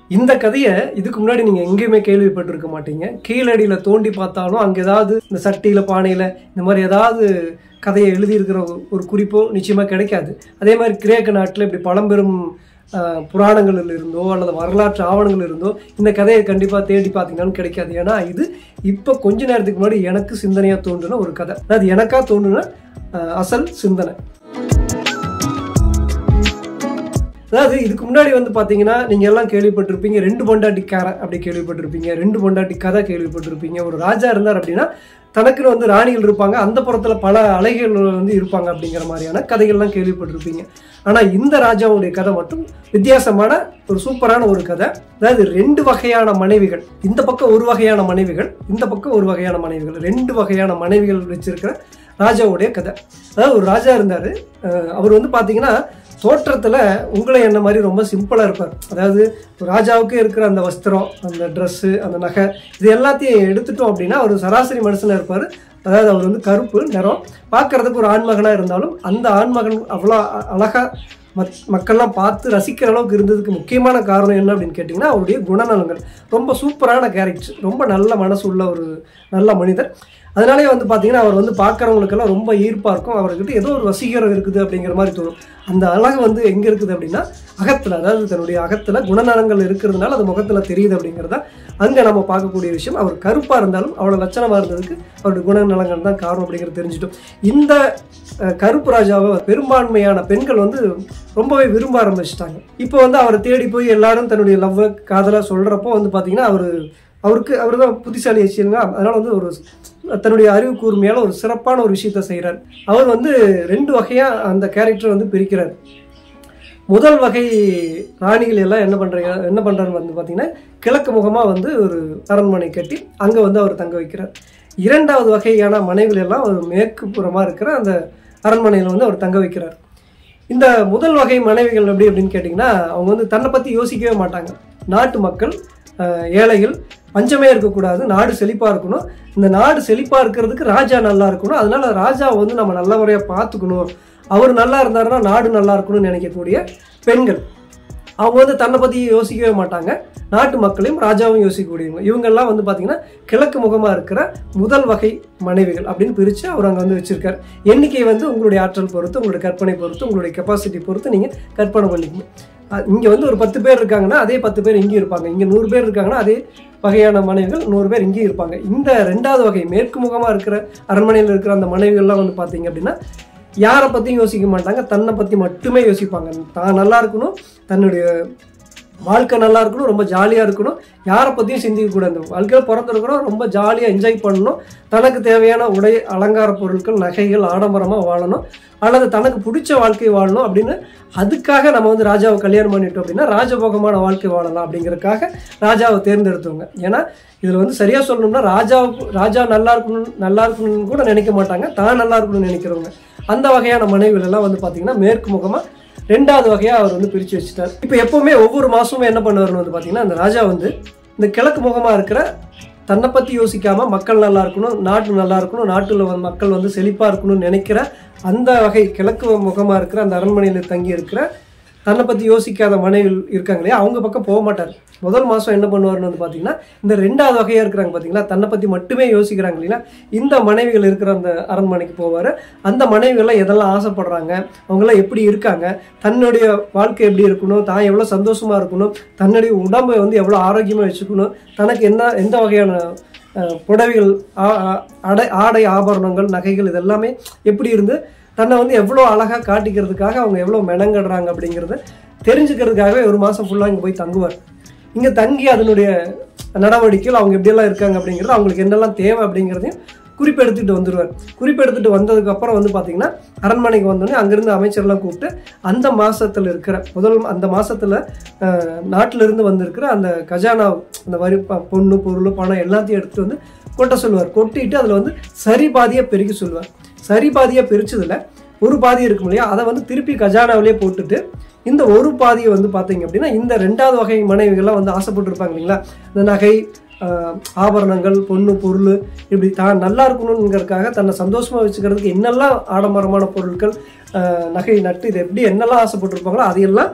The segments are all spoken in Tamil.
இந்த கதையை இதுக்கு முன்னாடி நீங்க எங்கேயுமே கேள்விப்பட்டிருக்க மாட்டீங்க கீழடியில தோண்டி பார்த்தாலும் அங்க ஏதாவது இந்த சட்டியில பானையில இந்த மாதிரி ஏதாவது கதையை எழுதியிருக்கிற ஒரு- ஒரு குறிப்போ நிச்சயமா கிடைக்காது அதே மாதிரி கிரேக்க நாட்டில் இப்படி பழம்பெரும் ஆஹ், புராணங்களில் இருந்தோ அல்லது வரலாற்று ஆவணங்கள் இருந்தோ இந்த கதையை கண்டிப்பா தேடி பார்த்தீங்கன்னாலும் கிடைக்காது ஏன்னா இது இப்போ கொஞ்ச நேரத்துக்கு முன்னாடி எனக்கு சிந்தனையா தோன்றுன ஒரு கதை அதாவது எனக்கா தோன்றுன ஆஹ், அசல் சிந்தனை அதாவது இதுக்கு முன்னாடி வந்து பாத்தீங்கன்னா நீங்க எல்லாம் கேள்விப்பட்டிருப்பீங்க ரெண்டு பொண்டாட்டிக்காரன் அப்படி கேள்விப்பட்டிருப்பீங்க ரெண்டு பொண்டாட்டி கதை கேள்விப்பட்டிருப்பீங்க ஒரு ராஜா இருந்தார் அப்படின்னா தனக்குன்னு வந்து ராணிகள் இருப்பாங்க அந்த புறத்துல பல அலைகள் வந்து இருப்பாங்க அப்படிங்கிற மாதிரியான கதைகள்லாம் கேள்விப்பட்டிருப்பீங்க ஆனா இந்த ராஜாவுடைய கதை மட்டும் வித்தியாசமான ஒரு சூப்பரான ஒரு கதை அதாவது ரெண்டு வகையான மனைவிகள் இந்த பக்கம் ஒரு வகையான மனைவிகள் இந்த பக்கம் ஒரு வகையான மனைவிகள் ரெண்டு வகையான மனைவிகள் வச்சிருக்கிற ராஜாவுடைய கதை அதாவது ஒரு ராஜா இருந்தாரு அஹ் அவர் வந்து பாத்தீங்கன்னா தோற்றத்துல உங்களை என்ன மாதிரி ரொம்ப சிம்பிளா இருப்பார் அதாவது ஒரு ராஜாவுக்கு இருக்கிற அந்த வஸ்திரம் அந்த ட்ரெஸ்ஸு அந்த நகை இது எல்லாத்தையும் எடுத்துட்டோம் அப்படின்னா அவர் சராசரி மனுஷனா இருப்பார் அதாவது அவர் வந்து கருப்பு நிறம் பார்க்கறதுக்கு ஒரு ஆண்மகனா இருந்தாலும் அந்த ஆண்மகன் அவ்வளோ அ- அழகா மத் மக்கள்லாம் பார்த்து ரசிக்கிற அளவுக்கு இருந்ததுக்கு முக்கியமான காரணம் என்ன அப்படின்னு கேட்டிங்கன்னா அவருடைய குணநலங்கள் ரொம்ப சூப்பரான கேரக்டர் ரொம்ப நல்ல மனசு உள்ள ஒரு நல்ல மனிதர் அதனாலே வந்து பார்த்தீங்கன்னா அவர் வந்து பார்க்குறவங்களுக்கெல்லாம் ரொம்ப ஈர்ப்பாக இருக்கும் அவர்கிட்ட ஏதோ ஒரு வசீகரம் இருக்குது அப்படிங்கிற மாதிரி தோணும் அந்த அழகு வந்து எங்கே இருக்குது அப்படின்னா அகத்தில் அதாவது தன்னுடைய அகத்தில் குணநலங்கள் இருக்கிறதுனால அது முகத்தில் தெரியுது அப்படிங்கிறத அங்கே நம்ம பார்க்கக்கூடிய விஷயம் அவர் கருப்பாக இருந்தாலும் அவ்வளோ லட்சணமாக இருந்ததுக்கு அவருடைய குணநலங்கள் தான் காரணம் அப்படிங்கிறது தெரிஞ்சிட்டோம் இந்த அஹ், கருப்பு ராஜாவை பெரும்பான்மையான பெண்கள் வந்து ரொம்பவே விரும்ப ஆரம்பிச்சிட்டாங்க இப்போ வந்து அவரை தேடி போய் எல்லாரும் தன்னுடைய லவ் காதலை சொல்கிறப்போ வந்து பார்த்தீங்கன்னா அவர் அவருக்கு அவர் தான் புத்திசாலி வச்சுருங்க அதனால வந்து ஒரு தன்னுடைய அறிவு கூர்மையால ஒரு சிறப்பான ஒரு விஷயத்த செய்கிறார் அவர் வந்து ரெண்டு வகையா அந்த கேரக்டர் வந்து பிரிக்கிறார் முதல் வகை ராணிகள் எல்லாம் என்ன பண்றீங்க என்ன பண்றாரு வந்து பார்த்தீங்கன்னா கிழக்கு முகமா வந்து ஒரு அரண்மனை கட்டி அங்க வந்து அவர் தங்க வைக்கிறார் இரண்டாவது வகையான மனைவிகள் எல்லாம் ஒரு மேற்கு புறமா இருக்கிற அந்த அரண்மனையில் வந்து அவர் தங்க வைக்கிறார் இந்த முதல் வகை மனைவிகள் எப்படி அப்படின்னு கேட்டிங்கன்னா அவங்க வந்து தன்னை பற்றி யோசிக்கவே மாட்டாங்க நாட்டு மக்கள் அஹ், ஏழைகள் பஞ்சமே இருக்கக்கூடாது நாடு செழிப்பாக இருக்கணும் இந்த நாடு செழிப்பாக இருக்கிறதுக்கு ராஜா நல்லா இருக்கணும் அதனால ராஜாவை வந்து நம்ம நல்ல முறையாக பார்த்துக்கணும் அவர் நல்லா இருந்தாருன்னா நாடு நல்லா இருக்கணும்னு நினைக்கக்கூடிய பெண்கள் அவங்க வந்து தன்னை பற்றி யோசிக்கவே மாட்டாங்க நாட்டு மக்களையும் ராஜாவும் யோசிக்கக்கூடியவங்க இவங்கெல்லாம் வந்து பார்த்தீங்கன்னா கிழக்கு முகமாக இருக்கிற முதல் வகை மனைவிகள் அப்படின்னு பிரித்து அவர் அங்கே வந்து வச்சிருக்காரு எண்ணிக்கை வந்து உங்களுடைய ஆற்றல் பொறுத்து உங்களுடைய கற்பனை பொறுத்து உங்களுடைய கெப்பாசிட்டி பொறுத்து நீங்கள் கற்பனை பண்ணிக்கணும் அஹ் இங்க வந்து ஒரு பத்து பேர் இருக்காங்கன்னா அதே பத்து பேர் இங்கேயும் இருப்பாங்க இங்க நூறு பேர் இருக்காங்கன்னா அதே வகையான மனைவிகள் நூறு பேர் இங்கேயும் இருப்பாங்க இந்த ரெண்டாவது வகை மேற்கு முகமா இருக்கிற அரண்மனையில் இருக்கிற அந்த மனைவிகள்லாம் வந்து பார்த்தீங்க அப்படின்னா யாரை பற்றியும் யோசிக்க மாட்டாங்க தன்னை பற்றி மட்டுமே யோசிப்பாங்க தான் நல்லா இருக்கணும் தன்னுடைய வாழ்க்கை நல்லா இருக்கணும் ரொம்ப ஜாலியாக இருக்கணும் யாரை பற்றியும் சிந்திக்கக்கூடாது வாழ்க்கையில் பிறந்திருக்கிறோம் ரொம்ப ஜாலியாக என்ஜாய் பண்ணணும் தனக்கு தேவையான உடை அலங்கார பொருட்கள் நகைகள் ஆடம்பரமாக வாழணும் அல்லது தனக்கு பிடிச்ச வாழ்க்கை வாழணும் அப்படின்னு அதுக்காக நம்ம வந்து ராஜாவை கல்யாணம் பண்ணிட்டோம் அப்படின்னா ராஜபோகமான வாழ்க்கை வாழலாம் அப்படிங்கறதுக்காக ராஜாவை தேர்ந்தெடுத்தவங்க ஏன்னா இதில் வந்து சரியாக சொல்லணும்னா ராஜாவுக்கு ராஜா நல்லா இருக்கணும் நல்லா இருக்கணும்னு கூட நினைக்க மாட்டாங்க தான் நல்லா இருக்கணும்னு நினைக்கிறவங்க அந்த வகையான மனைவிகள் எல்லாம் வந்து பார்த்தீங்கன்னா மேற்கு முகமாக ரெண்டாவது வகையாக அவர் வந்து பிரித்து வச்சுட்டார் இப்போ எப்பவுமே ஒவ்வொரு மாதமும் என்ன பண்ணுவார்னு வந்து பார்த்தீங்கன்னா அந்த ராஜா வந்து இந்த கிழக்கு முகமாக இருக்கிற தன்னை பற்றி யோசிக்காம மக்கள் நல்லா இருக்கணும் நாட்டு நல்லா இருக்கணும் நாட்டில் வந்து மக்கள் வந்து செழிப்பாக இருக்கணும்னு நினைக்கிற அந்த வகை கிழக்கு முகமாக இருக்கிற அந்த அரண்மனையில் தங்கி இருக்கிற தன்னை பற்றி யோசிக்காத மனைவிகள் இருக்காங்க இல்லையா அவங்க பக்கம் போக மாட்டார் முதல் மாதம் என்ன பண்ணுவார்னு வந்து பார்த்தீங்கன்னா இந்த ரெண்டாவது வகையாக இருக்கிறாங்க பார்த்தீங்களா தன்னை பற்றி மட்டுமே யோசிக்கிறாங்க இல்லையா இந்த மனைவிகள் இருக்கிற அந்த அரண்மனைக்கு போவார் அந்த மனைவிகள்லாம் எதெல்லாம் ஆசைப்படுறாங்க அவங்களாம் எப்படி இருக்காங்க தன்னுடைய வாழ்க்கை எப்படி இருக்கணும் தான் எவ்வளோ சந்தோஷமாக இருக்கணும் தன்னுடைய உடம்பை வந்து எவ்வளோ ஆரோக்கியமாக வச்சுக்கணும் தனக்கு என்ன எந்த வகையான அஹ், புடவைகள் ஆ- ஆ- அடை ஆடை ஆபரணங்கள் நகைகள் இதெல்லாமே எப்படி இருந்து தன்னை வந்து எவ்வளோ அழகாக காட்டிக்கிறதுக்காக அவங்க எவ்வளோ மெனங்கடுறாங்க அப்படிங்கிறத தெரிஞ்சுக்கிறதுக்காகவே ஒரு மாதம் ஃபுல்லாக இங்கே போய் தங்குவார் இங்கே தங்கி அதனுடைய நடவடிக்கைகள் அவங்க எப்படியெல்லாம் இருக்காங்க அப்படிங்கிறது அவங்களுக்கு என்னெல்லாம் தேவை அப்படிங்கிறதையும் குறிப்பெடுத்துட்டு வந்துடுவார் குறிப்பெடுத்துட்டு வந்ததுக்கு அப்புறம் வந்து பார்த்தீங்கன்னா அரண்மனைக்கு வந்தோடனே அங்கிருந்து அமைச்சர்லாம் கூப்பிட்டு அந்த மாசத்துல இருக்கிற முதல் அந்த மாசத்துல அஹ், நாட்டுல இருந்து வந்திருக்கிற அந்த கஜானா அந்த வரி ப- பொண்ணு பொருள் பணம் எல்லாத்தையும் எடுத்துட்டு வந்து கொட்ட சொல்லுவார் கொட்டிட்டு அதில் வந்து சரி பாதியாக பெருக்கி சொல்லுவார் சரி பாதியாக பிரிச்சதுல ஒரு பாதி இருக்கும் இல்லையா அதை வந்து திருப்பி கஜானாவிலே போட்டுட்டு இந்த ஒரு பாதியை வந்து பார்த்தீங்க அப்படின்னா இந்த ரெண்டாவது வகை மனைவிகள்லாம் வந்து ஆசைப்பட்டிருப்பாங்க இல்லைங்களா இந்த நகை ஆஹ், ஆபரணங்கள் பொண்ணு பொருள் இப்படி தான் நல்லா இருக்கணுங்கிறதுக்காக தன்னை சந்தோஷமா வச்சுக்கிறதுக்கு என்னெல்லாம் ஆடம்பரமான பொருட்கள் ஆஹ், நகை நட்டு இது எப்படி என்னெல்லாம் ஆசைப்பட்டிருப்பாங்களோ அதையெல்லாம்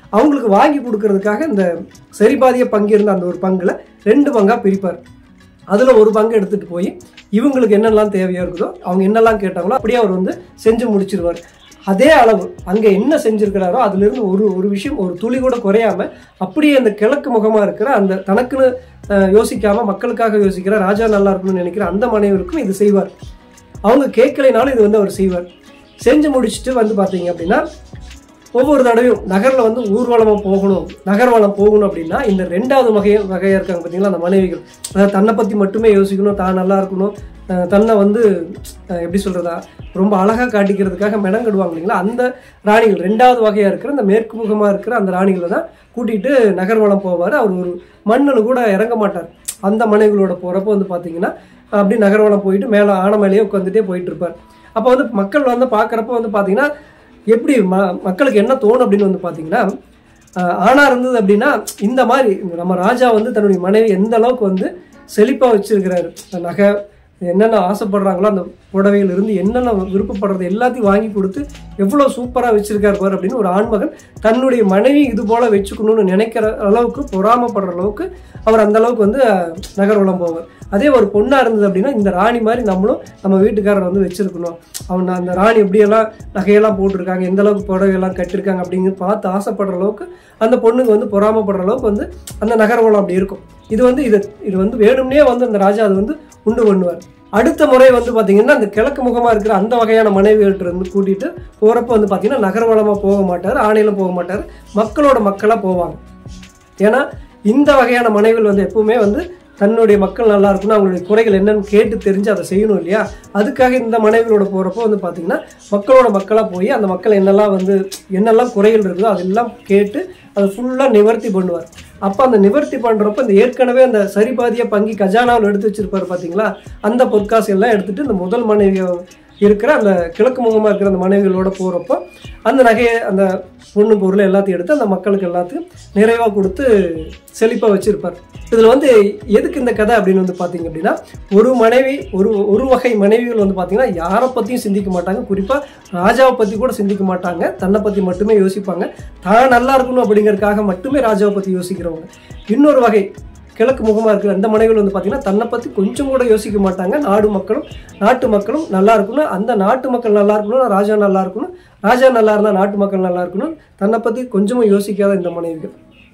அவங்களுக்கு வாங்கி கொடுக்கறதுக்காக இந்த சரிபாதிய பங்கு இருந்த அந்த ஒரு பங்குல ரெண்டு பங்காக பிரிப்பார் அதில் ஒரு பங்கு எடுத்துகிட்டு போய் இவங்களுக்கு என்னெல்லாம் தேவையாக இருக்குதோ அவங்க என்னெல்லாம் கேட்டாங்களோ அப்படியே அவர் வந்து செஞ்சு முடிச்சிருவார் அதே அளவு அங்கே என்ன செஞ்சிருக்கிறாரோ அதுலேருந்து ஒரு ஒரு விஷயம் ஒரு துளி கூட குறையாம அப்படியே அந்த கிழக்கு முகமாக இருக்கிற அந்த தனக்குன்னு அஹ், யோசிக்காம மக்களுக்காக யோசிக்கிற ராஜா நல்லா இருக்கணும்னு நினைக்கிற அந்த மனைவருக்கும் இது செய்வார் அவங்க கேட்கலைனாலும் இது வந்து அவர் செய்வார் செஞ்சு முடிச்சுட்டு வந்து பார்த்தீங்க அப்படின்னா ஒவ்வொரு தடவையும் நகரில் வந்து ஊர்வலமாக போகணும் நகர்வலம் போகணும் அப்படின்னா இந்த ரெண்டாவது வகைய வகையாக இருக்காங்க பார்த்தீங்களா அந்த மனைவிகள் அதாவது தன்னை பற்றி மட்டுமே யோசிக்கணும் தான் நல்லா இருக்கணும் அஹ் தன்னை வந்து அஹ் எப்படி சொல்கிறதா ரொம்ப அழகாக காட்டிக்கிறதுக்காக மெனங்கடுவாங்க இல்லைங்களா அந்த ராணிகள் ரெண்டாவது வகையாக இருக்கிற அந்த மேற்கு முகமாக இருக்கிற அந்த ராணிகளை தான் கூட்டிகிட்டு நகர்வலம் போவார் அவர் ஒரு மண்ணில் கூட இறங்க மாட்டார் அந்த மனைவிகளோட போகிறப்போ வந்து பார்த்தீங்கன்னா அப்படி நகர்வலம் போயிட்டு மேலே ஆன மேலேயே உட்காந்துட்டே போயிட்டு இருப்பார் அப்போ வந்து மக்கள் வந்து பார்க்குறப்ப வந்து பார்த்தீங்கன்னா எப்படி ம மக்களுக்கு என்ன தோணும் அப்படின்னு வந்து பார்த்தீங்கன்னா ஆஹ் ஆணா இருந்தது அப்படின்னா இந்த மாதிரி நம்ம ராஜா வந்து தன்னுடைய மனைவி எந்த அளவுக்கு வந்து செழிப்பாக வச்சிருக்கிறாரு நகை என்னென்ன ஆசைப்படுறாங்களோ அந்த புடவைகள் இருந்து என்னென்ன விருப்பப்படுறது எல்லாத்தையும் வாங்கி கொடுத்து எவ்வளோ சூப்பராக வச்சிருக்காரு பாரு அப்படின்னு ஒரு ஆண்மகன் தன்னுடைய மனைவி இது போல வச்சுக்கணும்னு நினைக்கிற அளவுக்கு பொறாமப்படுற அளவுக்கு அவர் அந்த அளவுக்கு வந்து அஹ், நகர்வலம் போவார் அதே ஒரு பொண்ணாக இருந்தது அப்படின்னா இந்த ராணி மாதிரி நம்மளும் நம்ம வீட்டுக்காரர் வந்து வச்சிருக்கணும் அவன் அந்த ராணி எப்படியெல்லாம் நகையெல்லாம் போட்டிருக்காங்க எந்த அளவுக்கு புடவையெல்லாம் கட்டிருக்காங்க அப்படிங்கிற பார்த்து ஆசைப்படுற அளவுக்கு அந்த பொண்ணுக்கு வந்து பொறாமப்படுற அளவுக்கு வந்து அந்த நகர்வலம் அப்படி இருக்கும் இது வந்து இது இது வந்து வேணும்னே வந்து அந்த ராஜா அது வந்து உண்டு பண்ணுவார் அடுத்த முறை வந்து பார்த்தீங்கன்னா அந்த கிழக்கு முகமாக இருக்கிற அந்த வகையான மனைவிகள்ட்ட இருந்து கூட்டிட்டு போகிறப்ப வந்து பார்த்தீங்கன்னா நகர்வலமாக போக மாட்டார் ஆணையிலும் போக மாட்டார் மக்களோட மக்களாக போவாங்க ஏன்னா இந்த வகையான மனைவிகள் வந்து எப்பவுமே வந்து தன்னுடைய மக்கள் நல்லா இருக்கணும் அவங்களுடைய குறைகள் என்னன்னு கேட்டு தெரிஞ்சு அதை செய்யணும் இல்லையா அதுக்காக இந்த மனைவிகளோட போகிறப்போ வந்து பார்த்தீங்கன்னா மக்களோட மக்களாக போய் அந்த மக்கள் என்னெல்லாம் வந்து என்னெல்லாம் குறைகள் இருக்குதோ அதெல்லாம் கேட்டு அதை ஃபுல்லாக நிவர்த்தி பண்ணுவார் அப்போ அந்த நிவர்த்தி பண்ணுறப்ப இந்த ஏற்கனவே அந்த சரிபாதிய பங்கி கஜானாவில் எடுத்து வச்சிருப்பாரு பார்த்தீங்களா அந்த பொற்காசு எல்லாம் எடுத்துட்டு இந்த முதல் மனைவி இருக்கிற அந்த கிழக்கு முகமாக இருக்கிற அந்த மனைவிகளோட போகிறப்போ அந்த நகையை அந்த பொண்ணு பொருளை எல்லாத்தையும் எடுத்து அந்த மக்களுக்கு எல்லாத்தையும் நிறைவாக கொடுத்து செழிப்பாக வச்சிருப்பார் இதில் வந்து எதுக்கு இந்த கதை அப்படின்னு வந்து பார்த்தீங்க அப்படின்னா ஒரு மனைவி ஒரு ஒரு வகை மனைவிகள் வந்து பார்த்தீங்கன்னா யாரை பற்றியும் சிந்திக்க மாட்டாங்க குறிப்பாக ராஜாவை பற்றி கூட சிந்திக்க மாட்டாங்க தன்னை பற்றி மட்டுமே யோசிப்பாங்க தான் நல்லா இருக்கணும் அப்படிங்கறதுக்காக மட்டுமே ராஜாவை பற்றி யோசிக்கிறவங்க இன்னொரு வகை கிழக்கு முகமாக இருக்கிற அந்த மனைவிகள் வந்து பார்த்தீங்கன்னா தன்னை பற்றி கொஞ்சம் கூட யோசிக்க மாட்டாங்க நாடு மக்களும் நாட்டு மக்களும் நல்லா இருக்கணும் அந்த நாட்டு மக்கள் நல்லா இருக்கணும் ராஜா நல்லா இருக்கணும் ராஜா நல்லா இருந்தால் நாட்டு மக்கள் நல்லா இருக்கணும் தன்னை பற்றி கொஞ்சமும் யோசிக்காத இந்த மனைவிகள்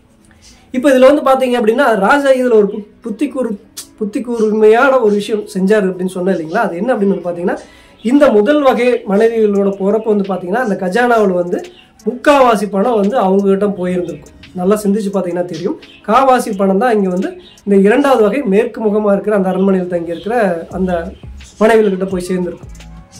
இப்போ இதில் வந்து பார்த்தீங்க அப்படின்னா ராஜா இதில் ஒரு பு- புத்தி கூறு புத்தி கூர்மையான ஒரு விஷயம் செஞ்சார் அப்படின்னு சொன்னேன் இல்லைங்களா அது என்ன அப்படின்னு வந்து பார்த்தீங்கன்னா இந்த முதல் வகை மனைவிகளோட போகிறப்ப வந்து பார்த்தீங்கன்னா அந்த கஜானாவில் வந்து முக்காவாசி பணம் வந்து அவங்ககிட்ட போயிருந்திருக்கும் நல்லா சிந்திச்சு பார்த்தீங்கன்னா தெரியும் காவாசி பணம் தான் இங்கே வந்து இந்த இரண்டாவது வகை மேற்கு முகமாக இருக்கிற அந்த அரண்மனையில் தங்கி இருக்கிற அந்த மனைவிகள்கிட்ட போய் சேர்ந்திருக்கும்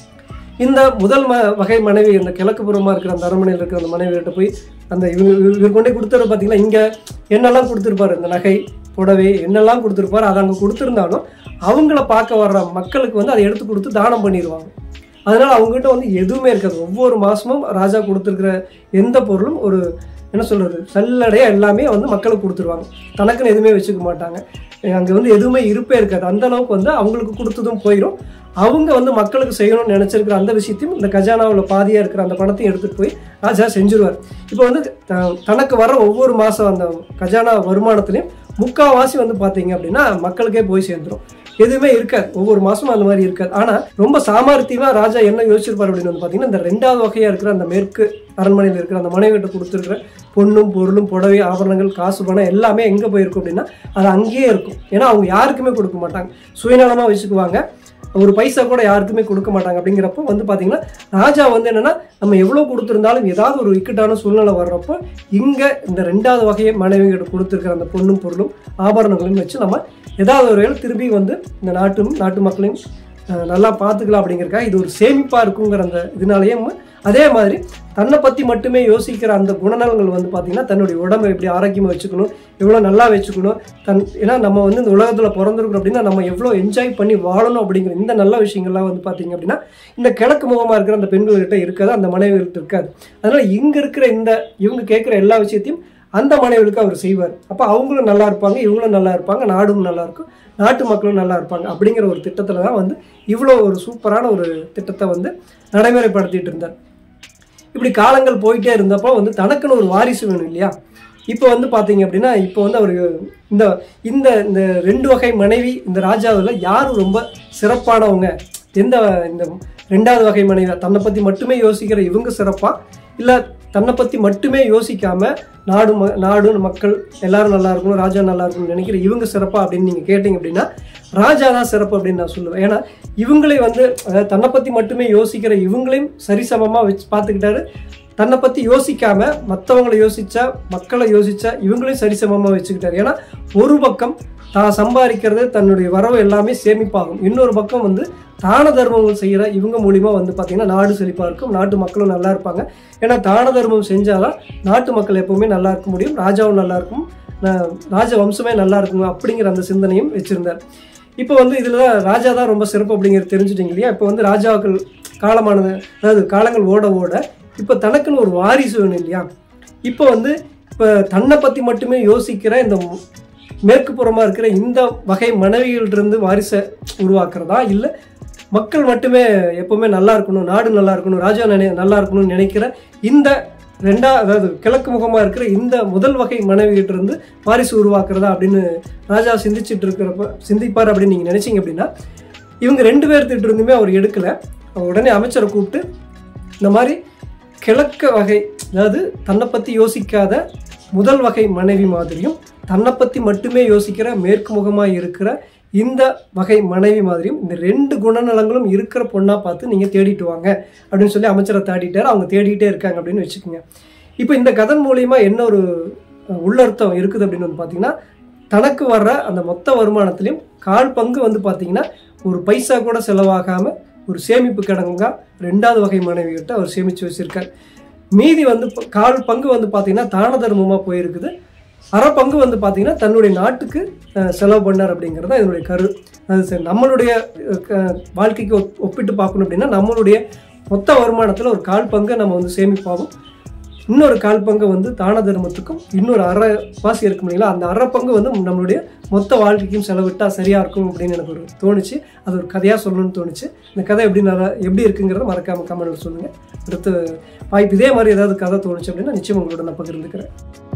இந்த முதல் ம வகை மனைவி இந்த கிழக்கு புறமா இருக்கிற அந்த அரண்மனையில் இருக்கிற அந்த மனைவிகிட்ட போய் அந்த இவங்க இவங்க- இவர் கொண்டே கொடுத்துரு பார்த்தீங்களா இங்கே என்னெல்லாம் கொடுத்துருப்பாரு இந்த நகை புடவை என்னெல்லாம் கொடுத்துருப்பாரு அதை அங்கே கொடுத்துருந்தாலும் அவங்கள பார்க்க வர்ற மக்களுக்கு வந்து அதை எடுத்து கொடுத்து தானம் பண்ணிடுவாங்க அதனால அவங்ககிட்ட வந்து எதுவுமே இருக்காது ஒவ்வொரு மாசமும் ராஜா கொடுத்துருக்கிற எந்த பொருளும் ஒரு என்ன சொல்றது சல்லடையா எல்லாமே வந்து மக்களுக்கு கொடுத்துருவாங்க தனக்குன்னு எதுவுமே வச்சுக்க மாட்டாங்க அங்கே வந்து எதுவுமே இருப்பே இருக்காது அந்த அளவுக்கு வந்து அவங்களுக்கு கொடுத்ததும் போயிடும் அவங்க வந்து மக்களுக்கு செய்யணும்னு நினைச்சிருக்கிற அந்த விஷயத்தையும் இந்த கஜானாவில் பாதியாக இருக்கிற அந்த பணத்தையும் எடுத்துகிட்டு போய் ராஜா செஞ்சுருவார் இப்போ வந்து த- தனக்கு வர ஒவ்வொரு மாதம் அந்த கஜானா வருமானத்துலையும் முக்காவாசி வந்து பார்த்தீங்க அப்படின்னா மக்களுக்கே போய் சேர்ந்துரும் எதுவுமே இருக்காது ஒவ்வொரு மாசமும் அந்த மாதிரி இருக்காது ஆனா ரொம்ப சாமர்த்தியமா ராஜா என்ன யோசிச்சிருப்பாரு அப்படின்னு வந்து பாத்தீங்கன்னா இந்த ரெண்டாவது வகையா இருக்கிற அந்த மேற்கு அரண்மனையில் இருக்கிற அந்த மனைவிட்ட கொடுத்துருக்கிற பொண்ணும் பொருளும் புடவை ஆபரணங்கள் காசு பணம் எல்லாமே எங்க போயிருக்கும் அப்படின்னா அது அங்கேயே இருக்கும் ஏன்னா அவங்க யாருக்குமே கொடுக்க மாட்டாங்க சுயநலமா வச்சுக்குவாங்க ஒரு பைசா கூட யாருக்குமே கொடுக்க மாட்டாங்க அப்படிங்கிறப்போ வந்து பாத்தீங்கன்னா ராஜா வந்து என்னன்னா நம்ம எவ்வளவு கொடுத்துருந்தாலும் ஏதாவது ஒரு இக்கட்டான சூழ்நிலை வர்றப்போ இங்க இந்த ரெண்டாவது வகையை மனைவிகிட்ட கொடுத்துருக்கிற அந்த பொண்ணும் பொருளும் ஆபரணங்களையும் வச்சு நம்ம ஏதாவது ஒரு வகையில் திரும்பி வந்து இந்த நாட்டும் நாட்டு மக்களையும் அஹ், நல்லா பார்த்துக்கலாம் அப்படிங்கிறக்காக இது ஒரு சேமிப்பாக இருக்குங்கிற அந்த இதனாலேயே ம- அதே மாதிரி தன்னை பற்றி மட்டுமே யோசிக்கிற அந்த குணநலங்கள் வந்து பார்த்திங்கன்னா தன்னுடைய உடம்பை எப்படி ஆரோக்கியமாக வச்சுக்கணும் எவ்வளோ நல்லா வச்சுக்கணும் தன் ஏன்னா நம்ம வந்து இந்த உலகத்தில் பிறந்திருக்கிறோம் அப்படின்னா நம்ம எவ்வளோ என்ஜாய் பண்ணி வாழணும் அப்படிங்கிற இந்த நல்ல விஷயங்கள்லாம் வந்து பார்த்தீங்க அப்படின்னா இந்த கிழக்கு முகமாக இருக்கிற அந்த பெண்கள்கிட்ட இருக்காது அந்த மனைவிகள்கிட்ட இருக்காது அதனால் இங்கே இருக்கிற இந்த இவங்க கேட்குற எல்லா விஷயத்தையும் அந்த மனைவிகளுக்கு அவர் செய்வார் அப்போ அவங்களும் நல்லா இருப்பாங்க இவங்களும் நல்லா இருப்பாங்க நாடும் நல்லா இருக்கும் நாட்டு மக்களும் நல்லா இருப்பாங்க அப்படிங்கிற ஒரு திட்டத்தில் தான் வந்து இவ்வளோ ஒரு சூப்பரான ஒரு திட்டத்தை வந்து நடைமுறைப்படுத்திட்டு இருந்தார் இப்படி காலங்கள் போயிட்டே இருந்தப்போ வந்து தனக்குன்னு ஒரு வாரிசு வேணும் இல்லையா இப்போ வந்து பார்த்தீங்க அப்படின்னா இப்போ வந்து அவர் இந்த இந்த இந்த ரெண்டு வகை மனைவி இந்த ராஜாவில் யார் ரொம்ப சிறப்பானவங்க எந்த இந்த ரெண்டாவது வகை மனைவி தன்னை பற்றி மட்டுமே யோசிக்கிற இவங்க சிறப்பா இல்லை தன்னை பற்றி மட்டுமே யோசிக்காம நாடு ம நாடு மக்கள் எல்லாரும் நல்லா இருக்கணும் ராஜா நல்லா இருக்கணும்னு நினைக்கிற இவங்க சிறப்பா அப்படின்னு நீங்கள் கேட்டிங்க அப்படின்னா ராஜா தான் சிறப்பு அப்படின்னு நான் சொல்லுவேன் ஏன்னா இவங்களே வந்து அதாவது தன்னை பற்றி மட்டுமே யோசிக்கிற இவங்களையும் சரிசமமாக வச்சு பார்த்துக்கிட்டாரு தன்னை பற்றி யோசிக்காம மற்றவங்களை யோசிச்சா மக்களை யோசிச்சா இவங்களையும் சரிசமமாக வச்சுக்கிட்டாரு ஏன்னா ஒரு பக்கம் தான் சம்பாதிக்கிறது தன்னுடைய வரவு எல்லாமே சேமிப்பாகும் இன்னொரு பக்கம் வந்து தான தர்மங்கள் செய்கிற இவங்க மூலிமா வந்து பார்த்திங்கன்னா நாடு செழிப்பாக இருக்கும் நாட்டு மக்களும் நல்லா இருப்பாங்க ஏன்னா தான தர்மம் செஞ்சாதான் நாட்டு மக்கள் எப்பவுமே நல்லா இருக்க முடியும் ராஜாவும் நல்லா இருக்கும் ந- ராஜ வம்சமே நல்லா இருக்கும் அப்படிங்கிற அந்த சிந்தனையும் வச்சிருந்தார் இப்போ வந்து இதில் தான் ராஜா தான் ரொம்ப சிறப்பு அப்படிங்கிறது தெரிஞ்சுட்டீங்க இல்லையா இப்போ வந்து ராஜாக்கள் காலமானது அதாவது காலங்கள் ஓட ஓட இப்போ தனக்குன்னு ஒரு வாரிசு வேணும் இல்லையா இப்போ வந்து இப்போ தன்னை பற்றி மட்டுமே யோசிக்கிற இந்த மேற்கு புறமாக இருக்கிற இந்த வகை மனைவிகளிலிருந்து வாரிசை உருவாக்குறதா இல்லை மக்கள் மட்டுமே எப்பவுமே நல்லா இருக்கணும் நாடு நல்லா இருக்கணும் ராஜா நினை நல்லா இருக்கணும்னு நினைக்கிற இந்த ரெண்டா அதாவது கிழக்கு முகமாக இருக்கிற இந்த முதல் வகை மனைவிகிட்ட இருந்து வாரிசு உருவாக்குறதா அப்படின்னு ராஜா சிந்திச்சிட்டு இருக்கிறப்ப சிந்திப்பார் அப்படின்னு நீங்கள் நினைச்சீங்க அப்படின்னா இவங்க ரெண்டு பேர்த்திட்ட இருந்துமே அவர் எடுக்கல அவர் உடனே அமைச்சரை கூப்பிட்டு இந்த மாதிரி கிழக்க வகை அதாவது தன்னை பற்றி யோசிக்காத முதல் வகை மனைவி மாதிரியும் தன்னை பற்றி மட்டுமே யோசிக்கிற மேற்கு முகமாக இருக்கிற இந்த வகை மனைவி மாதிரியும் இந்த ரெண்டு குணநலங்களும் இருக்கிற பொண்ணாக பார்த்து நீங்கள் தேடிட்டு வாங்க அப்படின்னு சொல்லி அமைச்சரை தேடிட்டார் அவங்க தேடிட்டே இருக்காங்க அப்படின்னு வச்சுக்கோங்க இப்போ இந்த கதன் மூலியமா என்ன ஒரு அஹ், உள்ளர்த்தம் இருக்குது அப்படின்னு வந்து பார்த்தீங்கன்னா தனக்கு வர்ற அந்த மொத்த வருமானத்திலையும் கால் பங்கு வந்து பார்த்தீங்கன்னா ஒரு பைசா கூட செலவாகாமல் ஒரு சேமிப்பு கிடங்கா ரெண்டாவது வகை மனைவிகிட்ட அவர் சேமித்து வச்சிருக்கார் மீதி வந்து ப- கால் பங்கு வந்து பார்த்தீங்கன்னா தான தர்மமாக போயிருக்குது அரை பங்கு வந்து பார்த்தீங்கன்னா தன்னுடைய நாட்டுக்கு அஹ், செலவு பண்ணார் அப்படிங்கிறது தான் இதனுடைய கரு அது சரி நம்மளுடைய அஹ், க- வாழ்க்கைக்கு ஒப்- ஒப்பிட்டு பார்க்கணும் அப்படின்னா நம்மளுடைய மொத்த வருமானத்தில் ஒரு கால் பங்கை நம்ம வந்து சேமிப்பாகும் இன்னொரு கால் பங்கு வந்து தான தர்மத்துக்கும் இன்னொரு அரை வாசி இருக்கும் இல்லைங்களா அந்த அரை பங்கு வந்து நம்மளுடைய மொத்த வாழ்க்கைக்கும் செலவிட்டா சரியா இருக்கும் அப்படின்னு எனக்கு ஒரு தோணுச்சு அது ஒரு கதையாக சொல்லணும்னு தோணுச்சு இந்த கதை எப்படி நல்லா எப்படி இருக்குங்கிறத மறக்காம கமெண்ட்ல சொல்லுங்க அடுத்து வாய்ப்பு இதே மாதிரி ஏதாவது கதை தோணுச்சு அப்படின்னா நிச்சயம் உங்களோட நான் பகிர்ந்துக்கிறேன்